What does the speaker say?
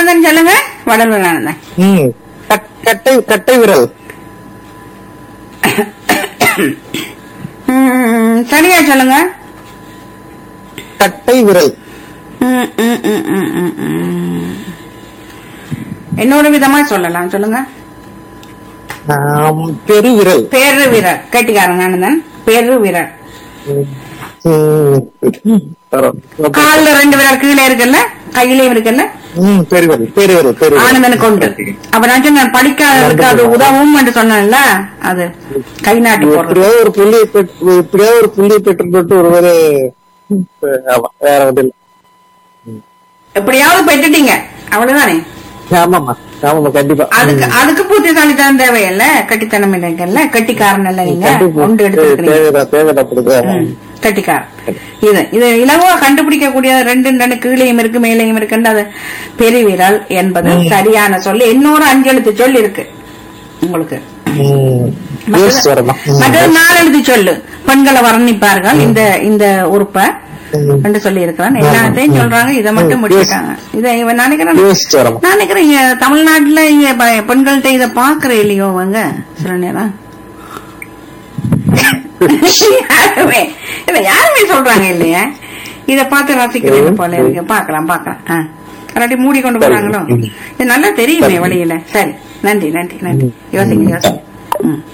ஆனந்தன் சொல்லுங்க வடலூர் ஆனந்தன் ம் கட்- கட்டை கட்டை விரல் ம், சரியா சொல்லுங்க கட்டை விரல் ம், ம், ம், ம், ம், ம். இன்னொரு விதமா சொல்லலாம் சொல்லுங்க ஆம், பெருவிரல் பேரு வீரர் கட்டிக்காரங்க ஆனந்தன் பேரு வீரர் ம், பரவ- கால்ல ரெண்டு விரல் கீழே இருக்குல்ல கையிலயும் இருக்குல்ல ம், பெருவிரல் பெருவிரல் பெருவிரல் ஆனந்தனுக்கு உண்டு அப்ப நான் சொன்னேன் படிக்காதவருக்கு அது உதவும் என்று சொன்னேன்ல அது கை நாட்டி போடுறது எப்படியாவது ஒரு புள்ளியை பெற்று எப்படியாவது ஒரு புள்ளியை பெற்று போட்டு ஒருவரே ஆமா வேற ஒன்றும் இல்ல எப்படியாவது பெற்றுட்டீங்க அவ்வளவுதானே ஆமாமா ஆமாமா கண்டிப்பா அதுக்கு அதுக்கு புத்திசாலித்தனம் தேவையில்ல கட்டித்தனம் இல்லைங்கல்ல கட்டிக்காரன் இல்ல நீங்க கண்டிப்பா. ஒன்று எடுத்துருக்கீங்க தேவைதான் தேவைதான் அப்படிதான். கட்டிக்காரன் இது இது இலகுவா கண்டுபிடிக்கக்கூடிய ரெண்டு ரெண்டு கீழையும் இருக்கு மேலையும் இருக்குன்னு அது பெருவிரல் என்பது சரியான சொல்லு இன்னொரு அஞ்செழுத்து சொல் இருக்கு உங்களுக்கு ம். யோசிச்சு வரலாம் ம். மற்றது நாலெழுத்து சொல்லு பெண்களை வர்ணிப்பார்கள் இந்த இந்த உறுப்பை ம். என்று சொல்லி இருக்கிறான் எல்லாத்தையும் சொல்றாங்க இதை மட்டும் ம். முடிச்சுட்டாங்க இதை இவன் நான் நினைக்கிறேன் யோசிச்சு வரலாம் நான் நினைக்கிறேன் இங்க தமிழ்நாட்டுல இங்க ப- பெண்கள்ட்ட இத பாக்குற இல்லையோ அவங்க சில நேரம் யாருமே இல்ல யாருமே சொல்றாங்க இல்லையா இத பார்த்து ரசிக்கிறது போல இருக்கு பாக்கலாம் பாக்கலாம் ஆ. கராட்டி மூடி கொண்டு போறாங்களோ இது நல்லா தெரியுமே வழியில சரி நன்றி நன்றி நன்றி யோசிங்க யோசிங்க ம்